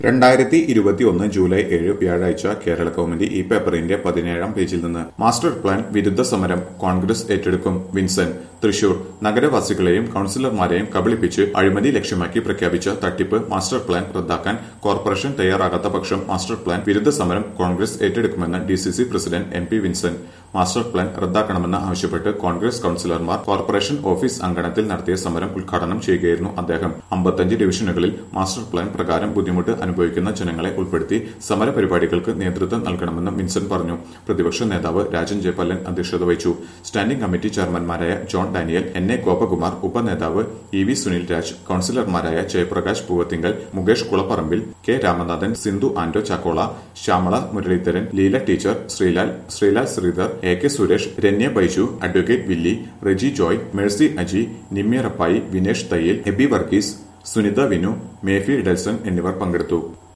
രണ്ടായിരത്തി ഇരുപത്തിയൊന്ന് ജൂലൈ ഏഴ് വ്യാഴാഴ്ച കേരള കൗമുദി ഈ പേപ്പറിന്റെ പതിനേഴാം പേജിൽ നിന്ന് മാസ്റ്റർ പ്ലാൻ വിരുദ്ധ സമരം കോൺഗ്രസ് ഏറ്റെടുക്കും വിൻസെന്റ് തൃശൂർ നഗരവാസികളെയും കൌൺസിലർമാരെയും കബളിപ്പിച്ച് അഴിമതി ലക്ഷ്യമാക്കി പ്രഖ്യാപിച്ച തട്ടിപ്പ് മാസ്റ്റർ പ്ലാൻ റദ്ദാക്കാൻ കോർപ്പറേഷൻ തയ്യാറാകാത്ത പക്ഷം മാസ്റ്റർ പ്ലാൻ വിരുദ്ധ സമരം കോൺഗ്രസ് ഏറ്റെടുക്കുമെന്ന് D C C president M P Vincent master plan റദ്ദാക്കണമെന്ന് ആവശ്യപ്പെട്ട് കോൺഗ്രസ് കൌൺസിലർമാർ കോർപ്പറേഷൻ ഓഫീസ് അങ്കണത്തിൽ നടത്തിയ സമരം ഉദ്ഘാടനം ചെയ്യുകയായിരുന്നു അദ്ദേഹം അമ്പത്തഞ്ച് ഡിവിഷനുകളിൽ മാസ്റ്റർ പ്ലാൻ പ്രകാരം ബുദ്ധിമുട്ട് അനുഭവിക്കുന്ന ജനങ്ങളെ ഉൾപ്പെടുത്തി സമരപരിപാടികൾക്ക് നേതൃത്വം നൽകണമെന്നും വിൻസെന്റ് പറഞ്ഞു പ്രതിപക്ഷ നേതാവ് രാജൻ ജയപാലൻ അധ്യക്ഷത വഹിച്ചു സ്റ്റാൻഡിംഗ് കമ്മിറ്റി ചെയർമാൻമാരായ John Daniel N A Gopakumar ഉപനേതാവ് ഇ വി സുനിൽ രാജ് കൌൺസിലർമാരായ Jayaprakash Poovathinkal Mukesh Kulapparambil K Ramanathan Sindhu Anto Chakkola Shyamala Muraleedharan Leela teacher Sreelal Sreelal Sreedhar A K Suresh Ranya Baiju advocate Willy Reji Joy Mercy Aji Nimmi Arappayi Vinesh Thayyil Eby Varghese Sunitha Vinu Mefi Delson എന്നിവർ പങ്കെടുത്തു